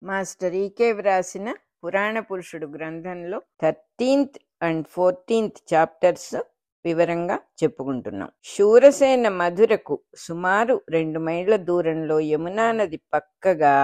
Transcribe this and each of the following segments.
master ఈకే వ్రాసిన పురాణ పురుషుడు గ్రంథంలో థర్టీన్త్ అండ్ ఫోర్టీన్త్ చాప్టర్స్ వివరంగా చెప్పుకుంటున్నాం శూరసేన మధురకు సుమారు రెండు మైళ్ళ దూరంలో యమునా నది పక్కగా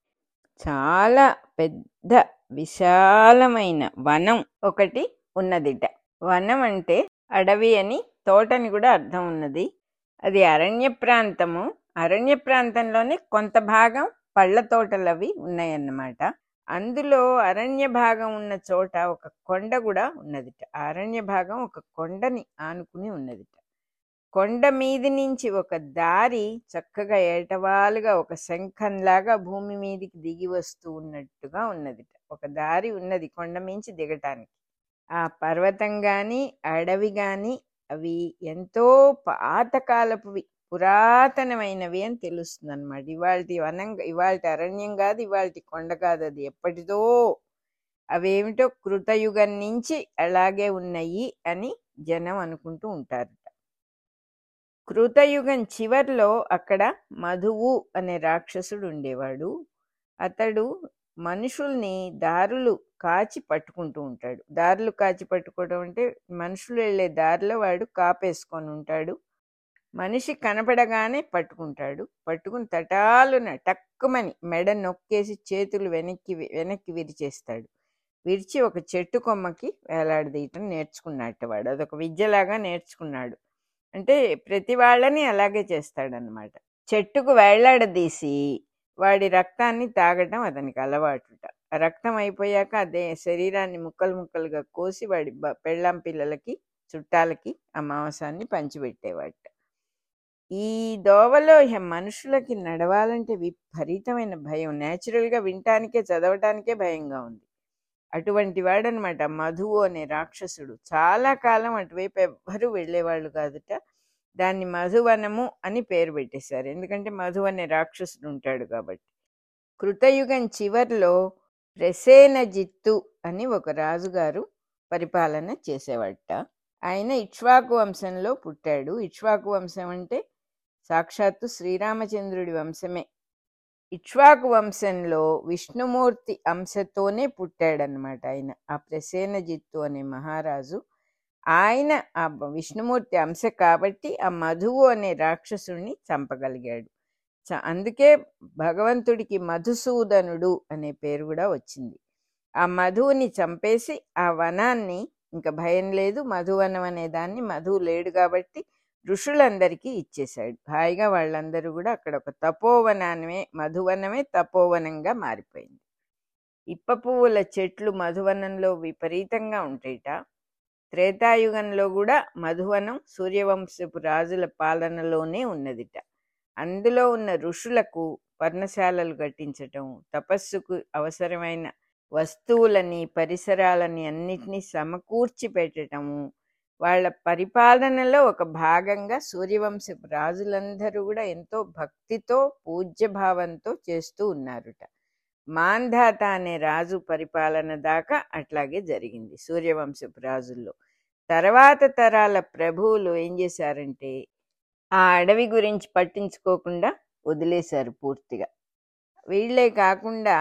చాలా పెద్ద విశాలమైన వనం ఒకటి ఉన్నదిట వనం అంటే అడవి అని తోటని కూడా అర్థం ఉన్నది అది అరణ్య ప్రాంతము అరణ్య ప్రాంతంలోనే కొంత భాగం పళ్ళ తోటలు అవి ఉన్నాయన్నమాట అందులో అరణ్య భాగం ఉన్న చోట ఒక కొండ కూడా ఉన్నదిట ఆ అరణ్య భాగం ఒక కొండని ఆనుకుని ఉన్నదిట కొండ మీది నుంచి ఒక దారి చక్కగా ఏటవాలుగా ఒక శంఖంలాగా భూమి మీదికి దిగి వస్తూ ఉన్నట్టుగా ఉన్నదిట ఒక దారి ఉన్నది కొండ మించి దిగటానికి ఆ పర్వతం గాని అడవి గాని అవి ఎంతో పాతకాలపువి పురాతనమైనవి అని తెలుస్తుంది అనమాట ఇవాళ వనం ఇవాళ అరణ్యం కాదు ఇవాళ కొండ కాదు అది ఎప్పటిదో అవేమిటో కృతయుగం నుంచి అలాగే ఉన్నాయి అని జనం అనుకుంటూ ఉంటారట కృతయుగం చివర్లో అక్కడ మధువు అనే రాక్షసుడు ఉండేవాడు అతడు మనుషుల్ని దారులు కాచి పట్టుకుంటూ ఉంటాడు దారులు కాచి పట్టుకోవడం అంటే మనుషులు వెళ్ళే దారిలో వాడు కాపేసుకొని ఉంటాడు మనిషి కనపడగానే పట్టుకుంటాడు పట్టుకుని తటాలున టక్కుమని మెడ నొక్కేసి చేతులు వెనక్కి వెనక్కి విరిచేస్తాడు విరిచి ఒక చెట్టు కొమ్మకి వేలాడదీయటం నేర్చుకున్నట్టు వాడు అదొక విద్యలాగా నేర్చుకున్నాడు అంటే ప్రతి వాళ్ళని అలాగే చేస్తాడనమాట చెట్టుకు వేలాడదీసి వాడి రక్తాన్ని తాగటం అతనికి అలవాటుట ఆ రక్తం అయిపోయాక అదే శరీరాన్ని ముక్కలు ముక్కలుగా కోసి వాడి పెళ్ళాం పిల్లలకి చుట్టాలకి ఆ మాంసాన్ని పంచిపెట్టేవాట ఈ దోవలో మనుషులకి నడవాలంటే విపరీతమైన భయం న్యాచురల్గా వినటానికే చదవటానికే భయంగా ఉంది అటువంటి వాడనమాట మధువు అనే రాక్షసుడు చాలా కాలం అటువైపు ఎవ్వరూ వెళ్ళేవాళ్ళు కాదుట దాన్ని మధువనము అని పేరు పెట్టేశారు ఎందుకంటే మధు అనే రాక్షసుడు ఉంటాడు కాబట్టి కృతయుగం చివర్లో ప్రసేనజిత్తు అని ఒక రాజుగారు పరిపాలన చేసేవాట ఆయన ఇక్ష్వాకు వంశంలో పుట్టాడు ఇక్ష్వాకు వంశం అంటే సాక్షాత్తు శ్రీరామచంద్రుడి వంశమే ఇక్ష్వాకు వంశంలో విష్ణుమూర్తి అంశతోనే పుట్టాడనమాట ఆయన ఆ ప్రసేనజిత్తు అనే మహారాజు ఆయన ఆ విష్ణుమూర్తి అంశ కాబట్టి ఆ మధువు అనే రాక్షసుడిని చంపగలిగాడు అందుకే భగవంతుడికి మధుసూదనుడు అనే పేరు కూడా వచ్చింది ఆ మధువుని చంపేసి ఆ వనాన్ని ఇంకా భయం లేదు మధువనం అనే దాన్ని మధువు లేడు కాబట్టి ఋషులందరికీ ఇచ్చేశాడు హాయిగా వాళ్ళందరూ కూడా అక్కడ ఒక తపోవనమే మధువనమే తపోవనంగా మారిపోయింది ఇప్ప పువ్వుల చెట్లు మధువనంలో విపరీతంగా ఉంటాయిట త్రేతాయుగంలో కూడా మధువనం సూర్యవంశపు రాజుల పాలనలోనే ఉన్నదిట అందులో ఉన్న ఋషులకు పర్ణశాలలు కట్టించటం తపస్సుకు అవసరమైన వస్తువులని పరిసరాలని అన్నిటినీ సమకూర్చి పెట్టటము వాళ్ళ పరిపాలనలో ఒక భాగంగా సూర్యవంశపు రాజులందరూ కూడా ఎంతో భక్తితో పూజ్యభావంతో చేస్తూ ఉన్నారుట మాంధాత అనే రాజు పరిపాలన దాకా అట్లాగే జరిగింది సూర్యవంశపు రాజుల్లో తర్వాత తరాల ప్రభువులు ఏం చేశారంటే ఆ అడవి గురించి పట్టించుకోకుండా వదిలేశారు పూర్తిగా వీళ్ళే కాకుండా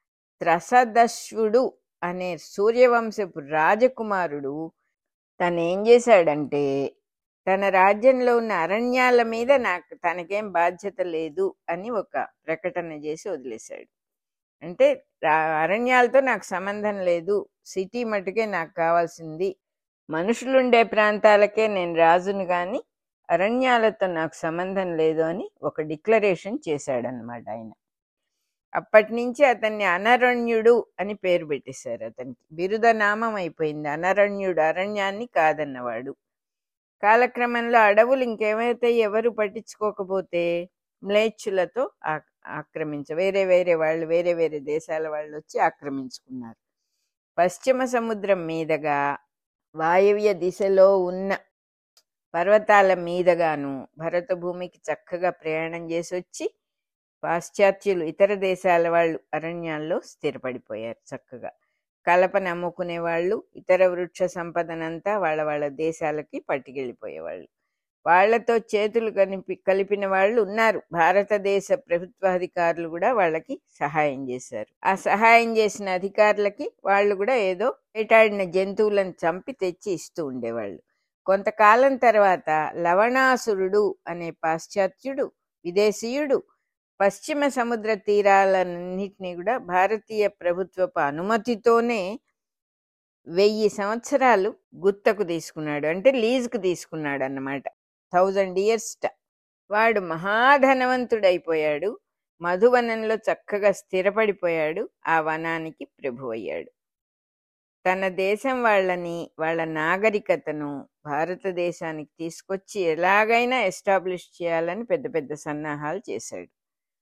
త్రసదశ్వుడు అనే సూర్యవంశపు రాజకుమారుడు తను ఏం చేశాడంటే తన రాజ్యంలో ఉన్న అరణ్యాల మీద నాకు తనకేం బాధ్యత లేదు అని ఒక ప్రకటన చేసి వదిలేశాడు అంటే అరణ్యాలతో నాకు సంబంధం లేదు సిటీ మటుకే నాకు కావాల్సింది మనుషులుండే ప్రాంతాలకే నేను రాజును కానీ అరణ్యాలతో నాకు సంబంధం లేదు అని ఒక డిక్లరేషన్ చేశాడనమాట ఆయన అప్పటి నుంచి అతన్ని అనరణ్యుడు అని పేరు పెట్టేశారు అతనికి బిరుదనామం అయిపోయింది అనరణ్యుడు అరణ్యాన్ని కాదన్నవాడు కాలక్రమంలో అడవులు ఇంకేమైతే ఎవరు పట్టించుకోకపోతే మ్లేచ్చులతో ఆక్రమించ వేరే వేరే వాళ్ళు వేరే వేరే దేశాల వాళ్ళు వచ్చి ఆక్రమించుకున్నారు పశ్చిమ సముద్రం మీదుగా వాయవ్య దిశలో ఉన్న పర్వతాల మీదగాను భరత భూమికి చక్కగా ప్రయాణం చేసి వచ్చి పాశ్చాత్యులు ఇతర దేశాల వాళ్ళు అరణ్యాల్లో స్థిరపడిపోయారు చక్కగా కలపను అమ్ముకునే వాళ్ళు ఇతర వృక్ష సంపదనంతా వాళ్ళ వాళ్ళ దేశాలకి పట్టుకెళ్ళిపోయేవాళ్ళు వాళ్ళతో చేతులు కలిపి కలిపిన వాళ్ళు ఉన్నారు భారతదేశ ప్రభుత్వాధికారులు కూడా వాళ్ళకి సహాయం చేశారు ఆ సహాయం చేసిన అధికారులకి వాళ్ళు కూడా ఏదో వేటాడిన జంతువులను చంపి తెచ్చి ఇస్తూ ఉండేవాళ్ళు కొంతకాలం తర్వాత లవణాసురుడు అనే పాశ్చాత్యుడు విదేశీయుడు పశ్చిమ సముద్ర తీరాలన్నింటినీ కూడా భారతీయ ప్రభుత్వపు అనుమతితోనే వెయ్యి సంవత్సరాలు గుత్తకు తీసుకున్నాడు అంటే లీజుకు తీసుకున్నాడు అన్నమాట థౌజండ్ ఇయర్స్ వాడు మహాధనవంతుడైపోయాడు మధువనంలో చక్కగా స్థిరపడిపోయాడు ఆ వనానికి ప్రభు అయ్యాడు తన దేశం వాళ్ళని వాళ్ళ నాగరికతను భారతదేశానికి తీసుకొచ్చి ఎలాగైనా ఎస్టాబ్లిష్ చేయాలని పెద్ద పెద్ద సన్నాహాలు చేశాడు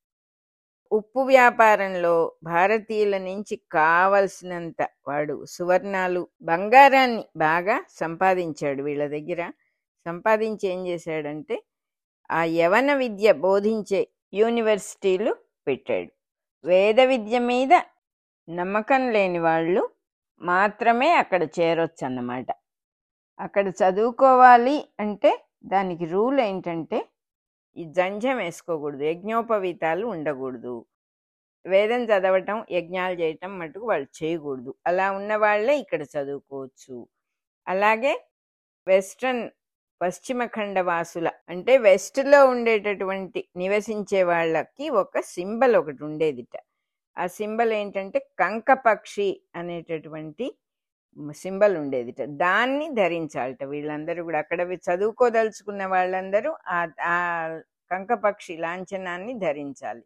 ఉప్పు వ్యాపారంలో భారతీయుల నుంచి కావలసినంత వాడు సువర్ణాలు బంగారాన్ని బాగా సంపాదించాడు వీళ్ళ దగ్గర సంపాదించి ఏం చేశాడంటే ఆ యవన విద్య బోధించే యూనివర్సిటీలు పెట్టాడు వేద విద్య మీద నమ్మకం లేని వాళ్ళు మాత్రమే అక్కడ చేరొచ్చు అన్నమాట అక్కడ చదువుకోవాలి అంటే దానికి రూల్ ఏంటంటే ఈ జంజం వేసుకోకూడదు యజ్ఞోపవీతాలు ఉండకూడదు వేదం చదవటం యజ్ఞాలు చేయటం మటుకు వాళ్ళు చేయకూడదు అలా ఉన్న వాళ్ళే ఇక్కడ చదువుకోవచ్చు అలాగే వెస్ట్రన్ పశ్చిమ ఖండ వాసుల అంటే వెస్ట్లో ఉండేటటువంటి నివసించే వాళ్ళకి ఒక సింబల్ ఒకటి ఉండేదిట ఆ సింబల్ ఏంటంటే కంకపక్షి అనేటటువంటి సింబల్ ఉండేదిట దాన్ని ధరించాలట వీళ్ళందరూ కూడా అక్కడ వి- చదువుకోదలుచుకున్న వాళ్ళందరూ ఆ ఆ కంకపక్షి లాంఛనాన్ని ధరించాలి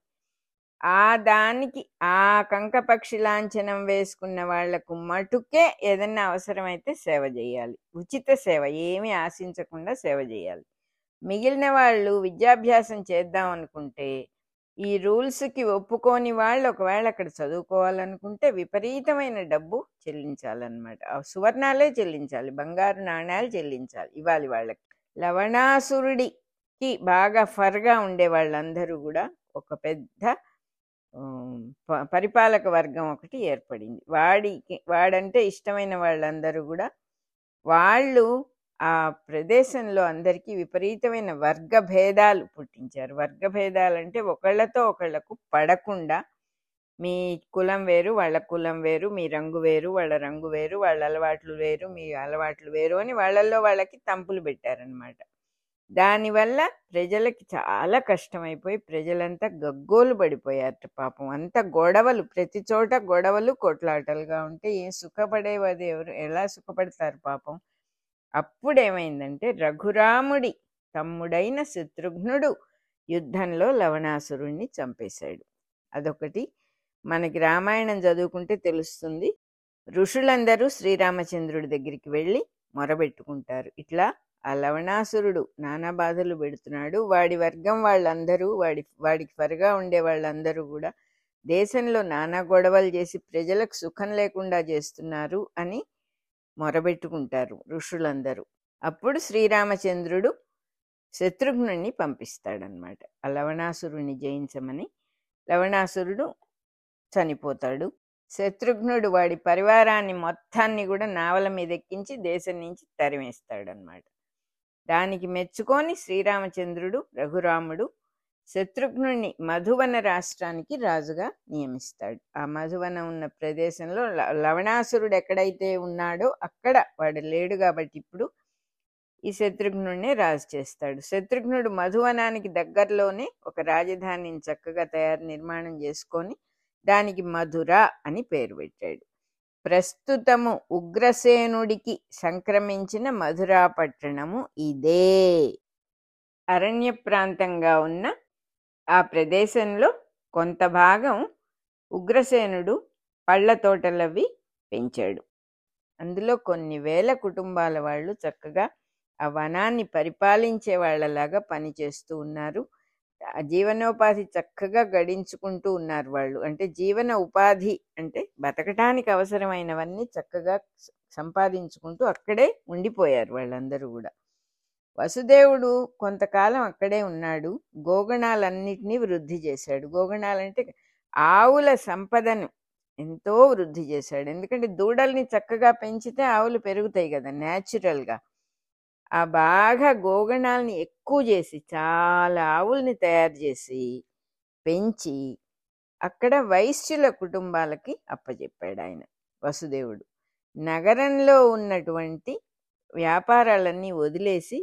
ఆ దానికి ఆ కంకపక్షి లాంఛనం వేసుకున్న వాళ్లకు మటుకే ఏదన్నా అవసరమైతే సేవ చేయాలి ఉచిత సేవ ఏమీ ఆశించకుండా సేవ చేయాలి మిగిలిన వాళ్ళు విద్యాభ్యాసం చేద్దాం అనుకుంటే ఈ రూల్స్కి ఒప్పుకోని వాళ్ళు ఒకవేళ అక్కడ చదువుకోవాలనుకుంటే విపరీతమైన డబ్బు చెల్లించాలన్నమాట ఆ సువర్ణాలే చెల్లించాలి బంగారు నాణ్యాలు చెల్లించాలి ఇవ్వాలి వాళ్ళకి లవణాసురుడికి బాగా ఫర్గా ఉండే వాళ్ళందరూ కూడా ఒక పెద్ద ఉమ్, ప- పరిపాలక వర్గం ఒకటి ఏర్పడింది వాడికి వాడంటే ఇష్టమైన వాళ్ళందరూ కూడా వాళ్ళు ఆ ప్రదేశంలో అందరికీ విపరీతమైన వర్గ భేదాలు పుట్టించారు వర్గ భేదాలు అంటే ఒకళ్ళతో ఒకళ్ళకు పడకుండా మీ కులం వేరు వాళ్ళ కులం వేరు మీ రంగు వేరు వాళ్ళ రంగు వేరు వాళ్ళ అలవాట్లు వేరు మీ అలవాట్లు వేరు అని వాళ్ళల్లో వాళ్ళకి తంపులు పెట్టారనమాట దానివల్ల ప్రజలకి చాలా కష్టమైపోయి ప్రజలంతా గగ్గోలు పడిపోయారట పాపం అంత గొడవలు ప్రతి చోట గొడవలు కొట్లాటలుగా ఉంటే ఏం సుఖపడేవాది ఎవరు ఎలా సుఖపడతారు పాపం అప్పుడేమైందంటే రఘురాముడి తమ్ముడైన శత్రుఘ్నుడు యుద్ధంలో లవణాసురుణ్ణి చంపేశాడు అదొకటి మనకి రామాయణం చదువుకుంటే తెలుస్తుంది ఋషులందరూ శ్రీరామచంద్రుడి దగ్గరికి వెళ్ళి మొరబెట్టుకుంటారు ఇట్లా ఆ లవణాసురుడు నానా బాధలు పెడుతున్నాడు వాడి వర్గం వాళ్ళందరూ వాడి వాడికి త్వరగా ఉండే వాళ్ళందరూ కూడా దేశంలో నానా గొడవలు చేసి ప్రజలకు సుఖం లేకుండా చేస్తున్నారు అని మొరబెట్టుకుంటారు ఋషులందరూ అప్పుడు శ్రీరామచంద్రుడు శత్రుఘ్నుణ్ణి పంపిస్తాడనమాట ఆ లవణాసురుణ్ణి జయించమని లవణాసురుడు చనిపోతాడు శత్రుఘ్నుడు వాడి పరివారాన్ని మొత్తాన్ని కూడా నావల మీద ఎక్కించి దేశం నుంచి తరిమేస్తాడనమాట దానికి మెచ్చుకొని శ్రీరామచంద్రుడు రఘురాముడు శత్రుఘ్నుణ్ణి మధువన రాష్ట్రానికి రాజుగా నియమిస్తాడు ఆ మధువనం ఉన్న ప్రదేశంలో ల- లవణాసురుడు ఎక్కడైతే ఉన్నాడో అక్కడ వాడు లేడు కాబట్టి ఇప్పుడు ఈ శత్రుఘ్నుడినే రాజు చేస్తాడు శత్రుఘ్నుడు మధువనానికి దగ్గరలోనే ఒక రాజధానిని చక్కగా తయారు నిర్మాణం చేసుకొని దానికి మధుర అని పేరు పెట్టాడు ప్రస్తుతము ఉగ్రసేనుడికి సంక్రమించిన మధురా పట్టణము ఇదే అరణ్య ప్రాంతంగా ఉన్న ఆ ప్రదేశంలో కొంత భాగం ఉగ్రసేనుడు పళ్ళ తోటలవి పెంచాడు అందులో కొన్ని వేల కుటుంబాల వాళ్ళు చక్కగా ఆ వనాన్ని పరిపాలించే వాళ్ళలాగా పనిచేస్తూ ఉన్నారు ఆ జీవనోపాధి చక్కగా గడించుకుంటూ ఉన్నారు వాళ్ళు అంటే జీవన ఉపాధి అంటే బతకటానికి అవసరమైనవన్నీ చక్కగా స- సంపాదించుకుంటూ అక్కడే ఉండిపోయారు వాళ్ళందరూ కూడా వసుదేవుడు కొంతకాలం అక్కడే ఉన్నాడు గోగణాలన్నిటినీ వృద్ధి చేశాడు గోగణాలంటే ఆవుల సంపదను ఎంతో వృద్ధి చేశాడు ఎందుకంటే దూడల్ని చక్కగా పెంచితే ఆవులు పెరుగుతాయి కదా న్యాచురల్గా ఆ బాగా గోగణాలని ఎక్కువ చేసి చాలా ఆవుల్ని తయారు చేసి పెంచి అక్కడ వైశ్యుల కుటుంబాలకి అప్పచెప్పాడు ఆయన వసుదేవుడు నగరంలో ఉన్నటువంటి వ్యాపారాలన్నీ వదిలేసి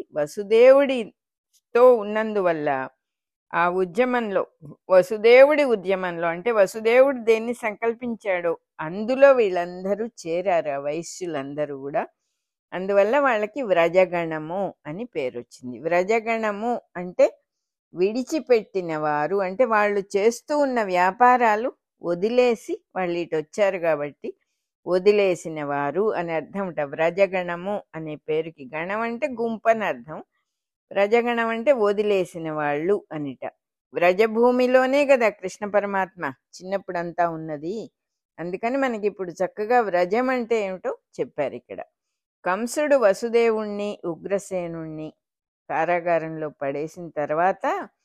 వసుదేవుడితో ఉన్నందువల్ల ఆ ఉద్యమంలో వసుదేవుడి ఉద్యమంలో అంటే వసుదేవుడు దేన్ని సంకల్పించాడో అందులో వీళ్ళందరూ చేరారు ఆ వైశ్యులందరూ కూడా అందువల్ల వాళ్ళకి వ్రజగణము అని పేరు వచ్చింది వ్రజగణము అంటే విడిచిపెట్టిన వారు అంటే వాళ్ళు చేస్తూ ఉన్న వ్యాపారాలు వదిలేసి వాళ్ళు ఇటు వచ్చారు కాబట్టి వదిలేసిన వారు అని అర్థం ఉంట వ్రజగణము అనే పేరుకి గణం అంటే గుంపని అర్థం వ్రజగణం అంటే వదిలేసిన వాళ్ళు అనిట వ్రజభూమిలోనే కదా కృష్ణ పరమాత్మ చిన్నప్పుడంతా ఉన్నది అందుకని మనకి ఇప్పుడు చక్కగా వ్రజం అంటే ఏమిటో చెప్పారు ఇక్కడ కంసుడు వసుదేవుణ్ణి ఉగ్రసేనుణ్ణి కారాగారంలో పడేసిన తర్వాత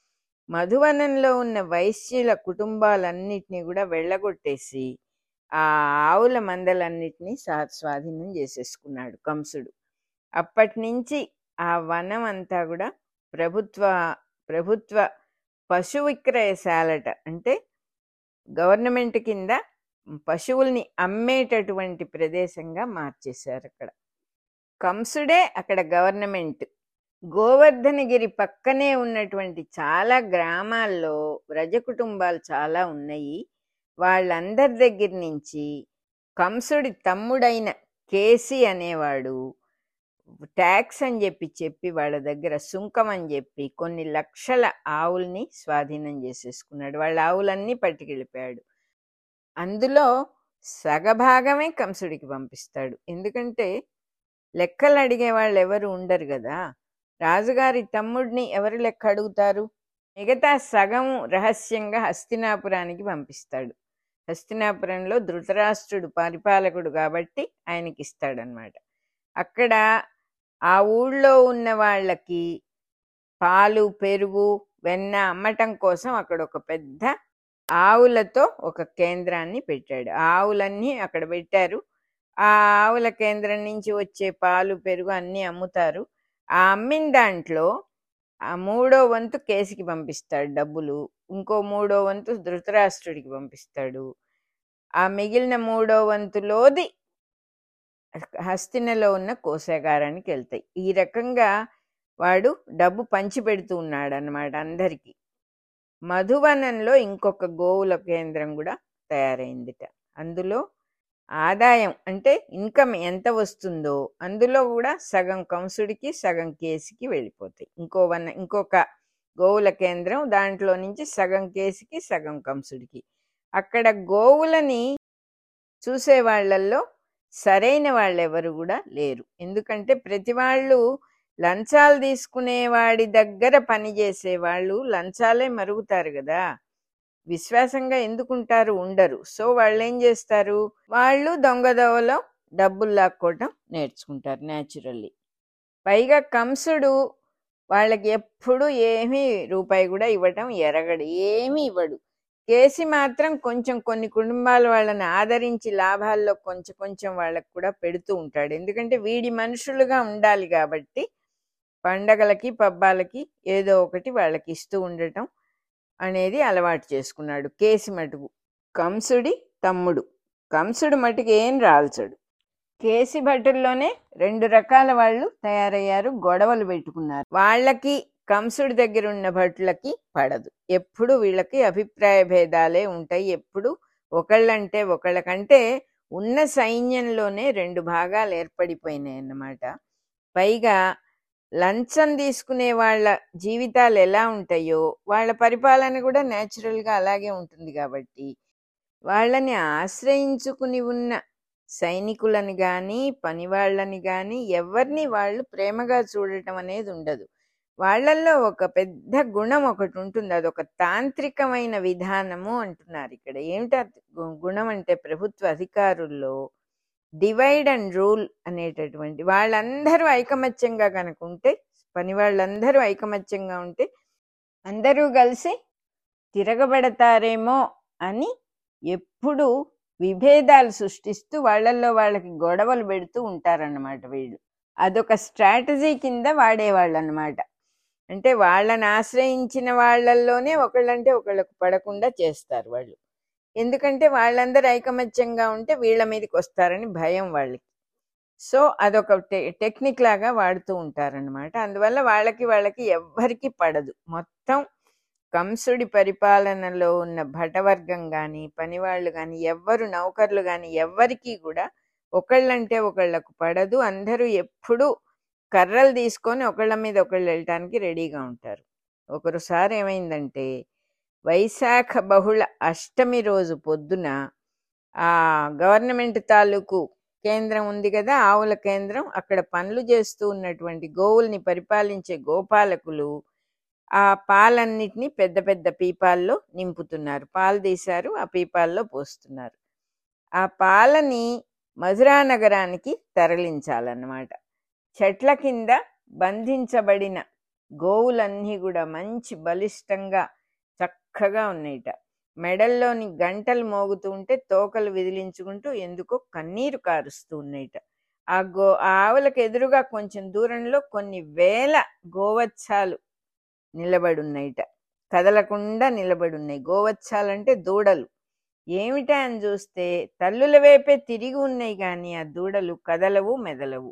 మధువనంలో ఉన్న వైశ్యుల కుటుంబాలన్నిటినీ కూడా వెళ్ళగొట్టేసి ఆ ఆవుల మందలన్నిటినీ స్వా- స్వాధీనం చేసేసుకున్నాడు కంసుడు అప్పటి నుంచి ఆ వనం అంతా కూడా ప్రభుత్వ ప్రభుత్వ పశు విక్రయశాలట అంటే గవర్నమెంట్ కింద పశువుల్ని అమ్మేటటువంటి ప్రదేశంగా మార్చేశారు అక్కడ కంసుడే అక్కడ గవర్నమెంట్ గోవర్ధనగిరి పక్కనే ఉన్నటువంటి చాలా గ్రామాల్లో వ్రజ కుటుంబాలు చాలా ఉన్నాయి వాళ్ళందరి దగ్గర నుంచి కంసుడి తమ్ముడైన కేసి అనేవాడు ట్యాక్స్ అని చెప్పి చెప్పి వాళ్ళ దగ్గర సుంకం అని చెప్పి కొన్ని లక్షల ఆవుల్ని స్వాధీనం చేసేసుకున్నాడు వాళ్ళ ఆవులన్నీ పట్టుకెళ్ళిపోయాడు అందులో సగభాగమే కంసుడికి పంపిస్తాడు ఎందుకంటే లెక్కలు అడిగే వాళ్ళు ఎవరు ఉండరు కదా రాజుగారి తమ్ముడిని ఎవరు లెక్క అడుగుతారు మిగతా సగం రహస్యంగా హస్తినాపురానికి పంపిస్తాడు హస్తినాపురంలో ధృతరాష్ట్రుడు పరిపాలకుడు కాబట్టి ఆయనకి ఇస్తాడనమాట అక్కడ ఆ ఊళ్ళో ఉన్న వాళ్ళకి పాలు పెరుగు వెన్న అమ్మటం కోసం అక్కడ ఒక పెద్ద ఆవులతో ఒక కేంద్రాన్ని పెట్టాడు ఆవులన్నీ అక్కడ పెట్టారు ఆ ఆవుల కేంద్రం నుంచి వచ్చే పాలు పెరుగు అన్నీ అమ్ముతారు ఆ అమ్మిన దాంట్లో ఆ మూడో వంతు కేసుకి పంపిస్తాడు డబ్బులు ఇంకో మూడో వంతు ధృతరాష్ట్రుడికి పంపిస్తాడు ఆ మిగిలిన మూడో వంతులోది హస్తినలో ఉన్న కోశాగారానికి వెళ్తాయి ఈ రకంగా వాడు డబ్బు పంచి పెడుతూ ఉన్నాడు అన్నమాట అందరికీ మధువనంలో ఇంకొక గోవుల కేంద్రం కూడా తయారైందిట అందులో ఆదాయం అంటే ఇన్కమ్ ఎంత వస్తుందో అందులో కూడా సగం కంసుడికి సగం కేసుకి వెళ్ళిపోతాయి ఇంకో వన ఇంకొక గోవుల కేంద్రం దాంట్లో నుంచి సగం కేసుకి సగం కంసుడికి అక్కడ గోవులని చూసే వాళ్ళల్లో సరైన వాళ్ళు ఎవరు కూడా లేరు ఎందుకంటే ప్రతి వాళ్ళు లంచాలు తీసుకునే వాడి దగ్గర పనిచేసే వాళ్ళు లంచాలే మరుగుతారు కదా విశ్వాసంగా ఎందుకుంటారు ఉండరు సో వాళ్ళు ఏం చేస్తారు వాళ్ళు దొంగదవలో డబ్బులు లాక్కోవటం నేర్చుకుంటారు న్యాచురల్లీ పైగా కంసుడు వాళ్ళకి ఎప్పుడు ఏమీ రూపాయి కూడా ఇవ్వటం ఎరగడు ఏమీ ఇవ్వడు కేసి మాత్రం కొంచెం కొన్ని కుటుంబాల వాళ్ళని ఆదరించి లాభాల్లో కొంచెం కొంచెం వాళ్ళకు కూడా పెడుతూ ఉంటాడు ఎందుకంటే వీడి మనుషులుగా ఉండాలి కాబట్టి పండగలకి పబ్బాలకి ఏదో ఒకటి వాళ్ళకి ఇస్తూ ఉండటం అనేది అలవాటు చేసుకున్నాడు కేసి మటుకు కంసుడి తమ్ముడు కంసుడు మటుకు ఏం రాల్చడు కేసి భటుల్లోనే రెండు రకాల వాళ్ళు తయారయ్యారు గొడవలు పెట్టుకున్నారు వాళ్ళకి కంసుడి దగ్గర ఉన్న భటులకి పడదు ఎప్పుడు వీళ్ళకి అభిప్రాయ భేదాలే ఉంటాయి ఎప్పుడు ఒకళ్ళంటే ఒకళ్ళకంటే ఉన్న సైన్యంలోనే రెండు భాగాలు ఏర్పడిపోయినాయి అన్నమాట పైగా లంచం తీసుకునే వాళ్ళ జీవితాలు ఎలా ఉంటాయో వాళ్ళ పరిపాలన కూడా న్యాచురల్గా అలాగే ఉంటుంది కాబట్టి వాళ్ళని ఆశ్రయించుకుని ఉన్న సైనికులని కానీ పనివాళ్ళని కానీ ఎవరిని వాళ్ళు ప్రేమగా చూడటం అనేది ఉండదు వాళ్ళల్లో ఒక పెద్ద గుణం ఒకటి ఉంటుంది అదొక తాంత్రికమైన విధానము అంటున్నారు ఇక్కడ ఏమిటా గుణం అంటే ప్రభుత్వ అధికారుల్లో డివైడ్ అండ్ రూల్ అనేటటువంటి వాళ్ళందరూ ఐకమత్యంగా కనుక ఉంటే పని వాళ్ళందరూ ఐకమత్యంగా ఉంటే అందరూ కలిసి తిరగబడతారేమో అని ఎప్పుడు విభేదాలు సృష్టిస్తూ వాళ్ళల్లో వాళ్ళకి గొడవలు పెడుతూ ఉంటారన్నమాట వీళ్ళు అదొక స్ట్రాటజీ కింద వాడేవాళ్ళు అనమాట అంటే వాళ్ళని ఆశ్రయించిన వాళ్ళల్లోనే ఒకళ్ళంటే ఒకళ్ళకు పడకుండా చేస్తారు వాళ్ళు ఎందుకంటే వాళ్ళందరూ ఐకమత్యంగా ఉంటే వీళ్ళ మీదకి వస్తారని భయం వాళ్ళకి సో అదొక టె టెక్నిక్ లాగా వాడుతూ ఉంటారనమాట అందువల్ల వాళ్ళకి వాళ్ళకి ఎవ్వరికి పడదు మొత్తం కంసుడి పరిపాలనలో ఉన్న భటవర్గం కానీ పనివాళ్ళు కానీ ఎవ్వరు నౌకర్లు కానీ ఎవ్వరికీ కూడా ఒకళ్ళంటే ఒకళ్ళకు పడదు అందరూ ఎప్పుడూ కర్రలు తీసుకొని ఒకళ్ళ మీద ఒకళ్ళు వెళ్ళటానికి రెడీగా ఉంటారు ఒకసారి ఏమైందంటే వైశాఖ బహుళ అష్టమి రోజు పొద్దున ఆ గవర్నమెంట్ తాలూకు కేంద్రం ఉంది కదా ఆవుల కేంద్రం అక్కడ పనులు చేస్తూ ఉన్నటువంటి గోవుల్ని పరిపాలించే గోపాలకులు ఆ పాలన్నిటిని పెద్ద పెద్ద పీపాల్లో నింపుతున్నారు పాలు తీశారు ఆ పీపాల్లో పోస్తున్నారు ఆ పాలని మధురా నగరానికి తరలించాలన్నమాట చెట్ల కింద బంధించబడిన గోవులన్నీ కూడా మంచి బలిష్టంగా చక్కగా ఉన్నాయిట మెడల్లోని గంటలు మోగుతూ ఉంటే తోకలు విదిలించుకుంటూ ఎందుకో కన్నీరు కారుస్తూ ఉన్నాయిట ఆ గో ఆ ఆవులకు ఎదురుగా కొంచెం దూరంలో కొన్ని వేల గోవత్సాలు నిలబడున్నాయిట కదలకుండా నిలబడున్నాయి గోవత్సాలంటే దూడలు ఏమిటా అని చూస్తే తల్లుల వైపే తిరిగి ఉన్నాయి కానీ ఆ దూడలు కదలవు మెదలవు